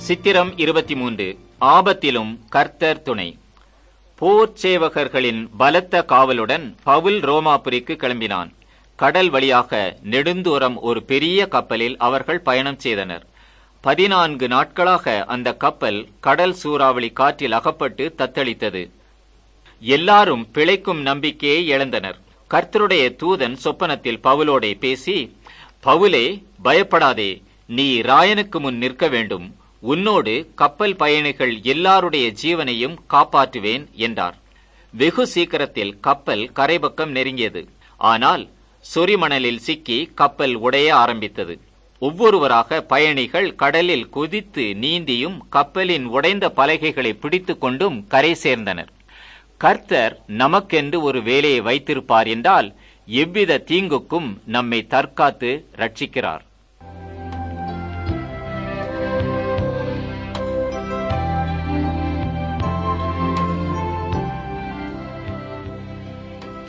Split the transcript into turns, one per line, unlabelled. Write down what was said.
சித்திரம் இருபத்தி மூன்று ஆபத்திலும் கர்த்தர் துணை போர் சேவகர்களின் பலத்த காவலுடன் பவுல் ரோமாபுரிக்கு கிளம்பினான் கடல் வழியாக நெடுந்தூரம் ஒரு பெரிய கப்பலில் அவர்கள் பயணம் செய்தனர் பதினான்கு நாட்களாக அந்த கப்பல் கடல் சூறாவளி காற்றில் அகப்பட்டு தத்தளித்தது எல்லாரும் பிழைக்கும் நம்பிக்கையை இழந்தனர் கர்த்தருடைய தூதன் சொப்பனத்தில் பவுலோடே பேசி பவுலே பயப்படாதே நீ ராயனுக்கு முன் நிற்க வேண்டும் உன்னோடு கப்பல் பயணிகள் எல்லாருடைய ஜீவனையும் காப்பாற்றுவேன் என்றார் வெகு சீக்கிரத்தில் கப்பல் கரைபக்கம் நெருங்கியது ஆனால் சொரிமணலில் சிக்கி கப்பல் உடைய ஆரம்பித்தது ஒவ்வொருவராக பயணிகள் கடலில் குதித்து நீந்தியும் கப்பலின் உடைந்த பலகைகளை பிடித்துக் கொண்டும் கரை சேர்ந்தனர் கர்த்தர் நமக்கென்று ஒரு வேலையை வைத்திருப்பார் என்றால் எவ்வித தீங்குக்கும் நம்மை தற்காத்து ரட்சிக்கிறார்